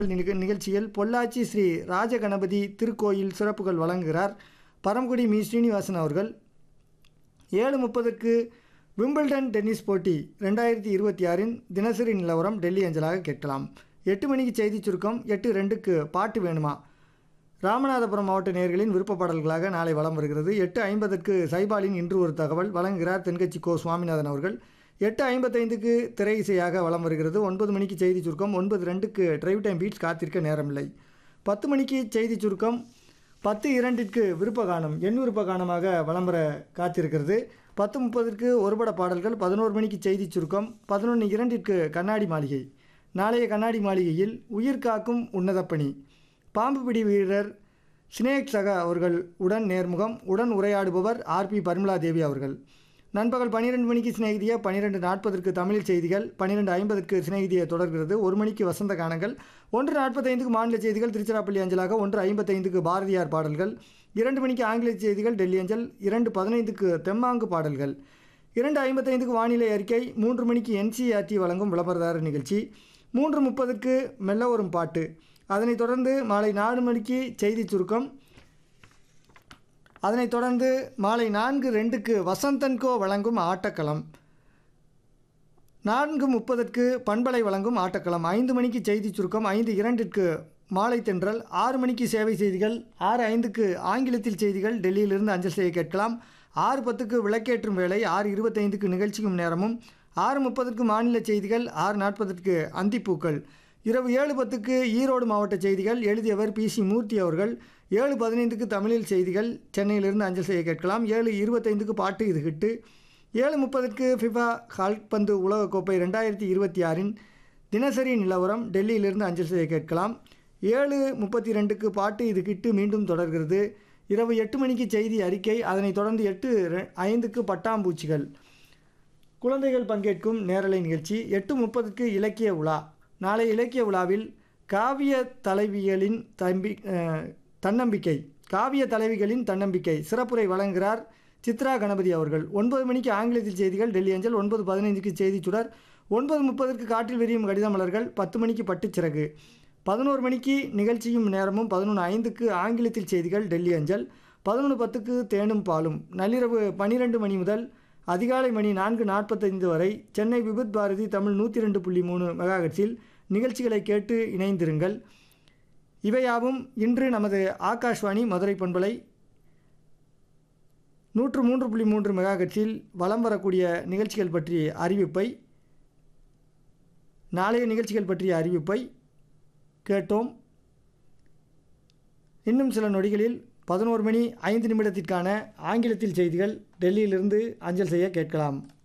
நிக- நிகழ்ச்சியில் பொள்ளாச்சி ஸ்ரீ ராஜகணபதி திருக்கோயில் சிறப்புகள் வழங்குகிறார் பரம்குடி மீ ஸ்ரீனிவாசன் அவர்கள் ஏழு முப்பதுக்கு விம்பிள்டன் டென்னிஸ் போட்டி ரெண்டாயிரத்தி இருபத்தி ஆறின் தினசரி நிலவரம் டெல்லி அஞ்சலாக கேட்கலாம் எட்டு மணிக்கு செய்தி சுருக்கம் எட்டு ரெண்டுக்கு பாட்டு வேணுமா ராமநாதபுரம் மாவட்ட நேயர்களின் விருப்ப பாடல்களாக நாளை வலம் வருகிறது எட்டு ஐம்பதுக்கு சைபாலின் இன்று ஒரு தகவல் வழங்குகிறார் தென்கட்சி கோ சுவாமிநாதன் அவர்கள் எட்டு ஐம்பத்தைந்துக்கு திரை இசையாக வலம் வருகிறது ஒன்பது மணிக்கு செய்தி சுருக்கம் ஒன்பது ரெண்டுக்கு டிரைவ் டைம் பீட்ஸ் காத்திருக்க நேரமில்லை பத்து மணிக்கு செய்தி சுருக்கம் பத்து இரண்டிற்கு விருப்ப கானம் எண் விருப்ப கானமாக வலம் வர காத்திருக்கிறது பத்து முப்பதுக்கு ஒருபட பாடல்கள் பதினோரு மணிக்கு செய்தி சுருக்கம் பதினொன்று இரண்டிற்கு கண்ணாடி மாளிகை நாளைய கண்ணாடி மாளிகையில் உயிர் காக்கும் உன்னத பணி பாம்பு பிடி வீரர் ஸ்னேக் சகா அவர்கள் உடன் நேர்முகம் உடன் உரையாடுபவர் ஆர்பி பர்மிளா தேவி அவர்கள் நண்பகல் பன்னிரெண்டு மணிக்கு சிநேகிதிய பன்னிரெண்டு நாற்பதற்கு தமிழ் செய்திகள் பன்னிரெண்டு ஐம்பதற்கு சிநேகிதிய தொடர்கிறது ஒரு மணிக்கு வசந்த கானங்கள் ஒன்று நாற்பத்தைந்துக்கு மாநில செய்திகள் திருச்சிராப்பள்ளி அஞ்சலாக ஒன்று ஐம்பத்தைந்துக்கு பாரதியார் பாடல்கள் இரண்டு மணிக்கு ஆங்கில செய்திகள் டெல்லி அஞ்சல் இரண்டு பதினைந்துக்கு தெம்மாங்கு பாடல்கள் இரண்டு ஐம்பத்தைந்துக்கு வானிலை அறிக்கை மூன்று மணிக்கு என்சிஆர்டி வழங்கும் விளம்பரதாரர் நிகழ்ச்சி மூன்று முப்பதுக்கு மெல்ல வரும் பாட்டு அதனைத் தொடர்ந்து மாலை நாலு மணிக்கு செய்தி சுருக்கம் அதனைத் தொடர்ந்து மாலை நான்கு ரெண்டுக்கு வசந்தன்கோ வழங்கும் ஆட்டக்களம் நான்கு முப்பதற்கு பண்பலை வழங்கும் ஆட்டக்களம் ஐந்து மணிக்கு செய்தி சுருக்கம் ஐந்து இரண்டிற்கு மாலை தென்றல் ஆறு மணிக்கு சேவை செய்திகள் ஆறு ஐந்துக்கு ஆங்கிலத்தில் செய்திகள் டெல்லியிலிருந்து அஞ்சல் செய்ய கேட்கலாம் ஆறு பத்துக்கு விளக்கேற்றும் வேலை ஆறு இருபத்தைந்துக்கு நிகழ்ச்சிக்கும் நேரமும் ஆறு முப்பதுக்கு மாநில செய்திகள் ஆறு நாற்பதுக்கு அந்திப்பூக்கள் இரவு ஏழு பத்துக்கு ஈரோடு மாவட்ட செய்திகள் எழுதியவர் பி சி மூர்த்தி அவர்கள் ஏழு பதினைந்துக்கு தமிழில் செய்திகள் சென்னையிலிருந்து அஞ்சல் செய்ய கேட்கலாம் ஏழு இருபத்தைந்துக்கு பாட்டு இது ஹிட்டு ஏழு முப்பதுக்கு ஃபிஃபா கால்பந்து உலகக்கோப்பை ரெண்டாயிரத்தி இருபத்தி ஆறின் தினசரி நிலவரம் டெல்லியிலிருந்து அஞ்சல் செய்ய கேட்கலாம் ஏழு முப்பத்தி ரெண்டுக்கு பாட்டு இது கிட்டு மீண்டும் தொடர்கிறது இரவு எட்டு மணிக்கு செய்தி அறிக்கை அதனைத் தொடர்ந்து எட்டு ரெ- ஐந்துக்கு பட்டாம்பூச்சிகள் குழந்தைகள் பங்கேற்கும் நேரலை நிகழ்ச்சி எட்டு முப்பதுக்கு இலக்கிய உலா நாளை இலக்கிய உலாவில் காவிய தலைவிகளின் தம்பி அஹ், தன்னம்பிக்கை காவிய தலைவிகளின் தன்னம்பிக்கை சிறப்புரை வழங்குகிறார் சித்ரா கணபதி அவர்கள் ஒன்பது மணிக்கு ஆங்கிலத்தில் செய்திகள் டெல்லி அஞ்சல் ஒன்பது பதினைந்துக்கு செய்தி சுடர் ஒன்பது முப்பதற்கு காற்றில் விரியும் கடித மலர்கள் பத்து மணிக்கு பட்டுச்சிறகு பதினோரு மணிக்கு நிகழ்ச்சியும் நேரமும் பதினொன்று ஐந்துக்கு ஆங்கிலத்தில் செய்திகள் டெல்லி அஞ்சல் பதினொன்று பத்துக்கு தேனும் பாலும் நள்ளிரவு பன்னிரெண்டு மணி முதல் அதிகாலை மணி நான்கு நாற்பத்தைந்து வரை சென்னை விபத் பாரதி தமிழ் நூற்றி ரெண்டு புள்ளி மூணு மெகாஹெட்ஸில் நிகழ்ச்சிகளை கேட்டு இணைந்திருங்கள் இவையாவும் இன்று நமது ஆகாஷ்வாணி மதுரை பண்பலை நூற்று மூன்று புள்ளி மூன்று மெகாஹெட்ஸில் வலம் வரக்கூடிய நிகழ்ச்சிகள் பற்றிய அறிவிப்பை நாளைய நிகழ்ச்சிகள் பற்றிய அறிவிப்பை கேட்டோம் இன்னும் சில நொடிகளில் பதினோரு மணி ஐந்து நிமிடத்திற்கான ஆங்கிலத்தில் செய்திகள் டெல்லியிலிருந்து அஞ்சல் செய்ய கேட்கலாம்